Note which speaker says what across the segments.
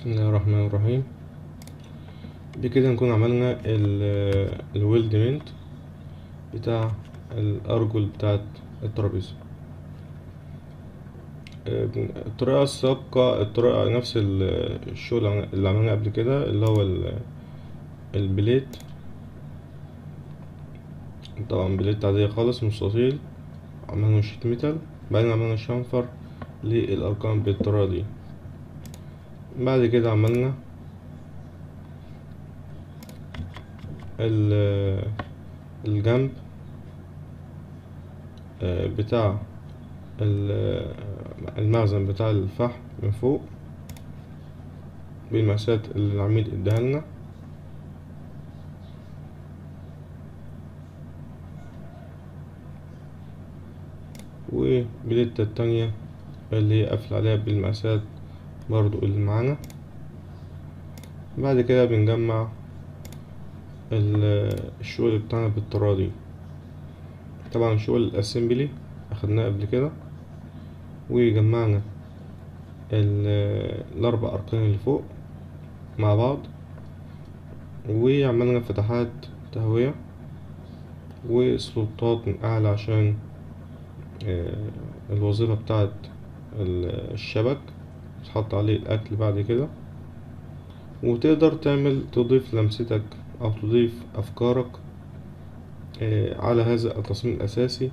Speaker 1: بسم الله الرحمن الرحيم بكده نكون عملنا الويلدمنت بتاع الأرجل بتاعت الترابيزة آه، الطريقة السابقة الطريقة نفس ال- الشغل اللي عملناه قبل كده اللي هو ال- البليت طبعا بليت عادية خالص مستطيل عملنا شيت ميتال بعدين عملنا شنفر للأرقام بالطريقة دي بعد كده عملنا ال- الجنب آه، بتاع ال- المخزن بتاع الفحم من فوق بالمقاسات اللي العميل اداها لنا وبليتة التانية اللي هي قافل عليها بالمقاسات برضو اللي معانا بعد كده بنجمع ال- الشغل بتاعنا بالطريقة دي طبعا شغل الاسمبلي اخدناه قبل كده وجمعنا ال- الاربع ارقام اللي فوق مع بعض وعملنا فتحات تهوية وسلوتات من اعلى عشان آه، الوظيفة بتاعت ال- الشبك تحط عليه الاكل بعد كده وتقدر تعمل تضيف لمستك او تضيف افكارك آه، على هذا التصميم الاساسي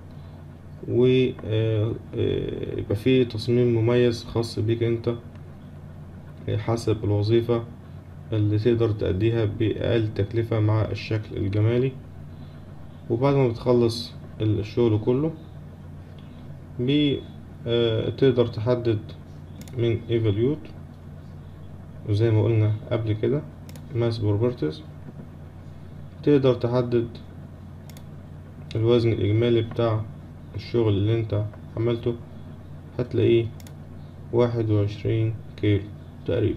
Speaker 1: ويبقى فيه تصميم مميز خاص بيك انت آه، حسب الوظيفة اللي تقدر تأديها بأقل تكلفة مع الشكل الجمالي وبعد ما بتخلص الشغل كله بي آه، تقدر تحدد من evaluate وزي ما قلنا قبل كده mass properties تقدر تحدد الوزن الإجمالي بتاع الشغل اللي انت عملته هتلاقيه واحد وعشرين كيلو تقريبا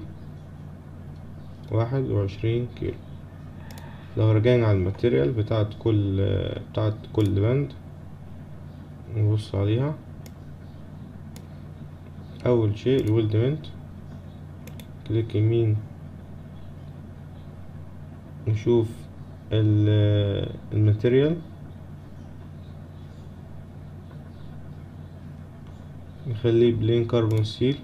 Speaker 1: واحد وعشرين كيلو لو رجعنا على الماتيريال بتاعت كل بتاعت كل بند نبص عليها أول شيء الويلدمنت كليك يمين نشوف ال- الماتيريال نخليه بلين كربون ستيل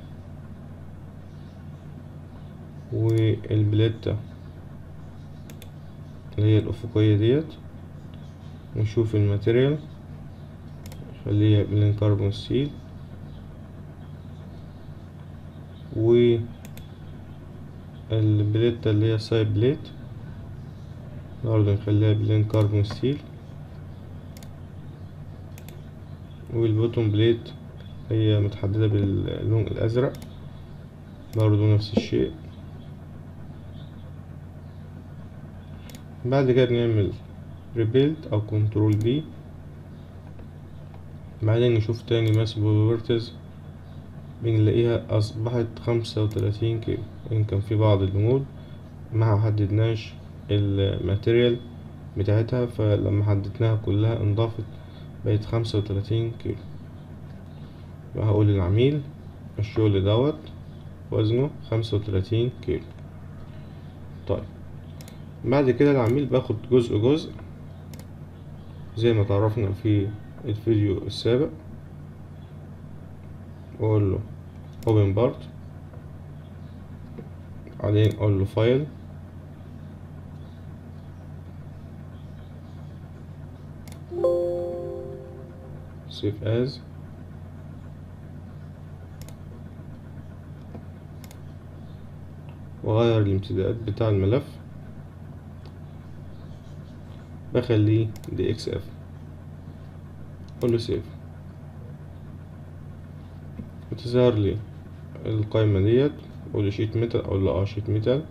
Speaker 1: والبليتة اللي هي الأفقية ديت ونشوف الماتيريال نخليها بلين كربون ستيل و البليتة اللي هي سايد بليت برضه نخليها بلين كربون ستيل والبوتوم بليت هي متحددة باللون الأزرق برضه نفس الشيء بعد كده نعمل ريبيلد أو كنترول بي بعدين نشوف تاني ماس بروبرتيز بنلاقيها أصبحت خمسة وتلاتين كيلو إن كان في بعض البنود ما حددناش الماتيريال بتاعتها فلما حددناها كلها انضافت بقت خمسة وتلاتين كيلو وهقول للعميل الشغل دوت وزنه خمسة وتلاتين كيلو طيب بعد كده العميل باخد جزء جزء زي ما تعرفنا في الفيديو السابق واقول له open part بعدين اقول له file save as واغير الامتداد بتاع الملف بخليه دي اكس اف اقول له سيف بتظهر لي القائمة ديت اقول له شيت ميتال اقول له اه شيت ميتال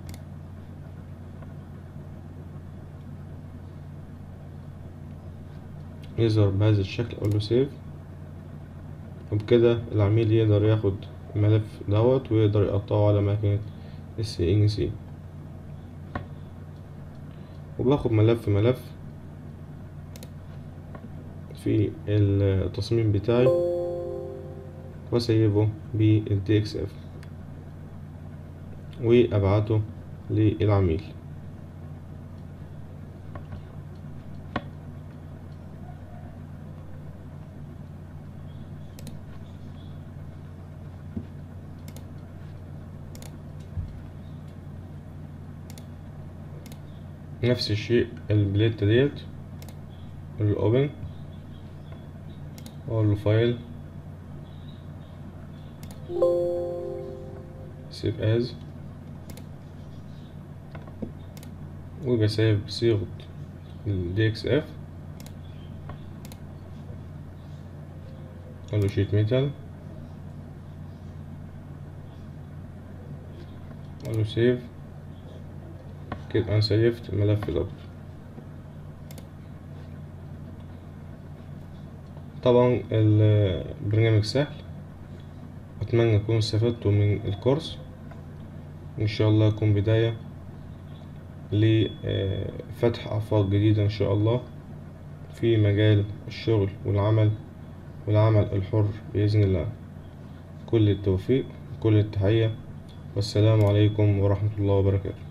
Speaker 1: يظهر بهذا الشكل اقول له سيف وبكده العميل يقدر ياخد الملف دوت ويقدر يقطعه على ماكينة السي ان سي وباخد ملف ملف في التصميم بتاعي واسيبه بالدي اكس اف وأبعته للعميل نفس الشيء البليت ديت الاوبن اقول له فايل سيف از وبسيف بصيغة ال DXF اقول له شيت ميتال اقول له سيف كده انا سيفت الملف ده طبعا البرنامج سهل اتمنى تكونوا استفدتوا من الكورس ان شاء الله يكون بداية لفتح افاق جديدة ان شاء الله في مجال الشغل والعمل والعمل الحر بإذن الله كل التوفيق كل التحية والسلام عليكم ورحمة الله وبركاته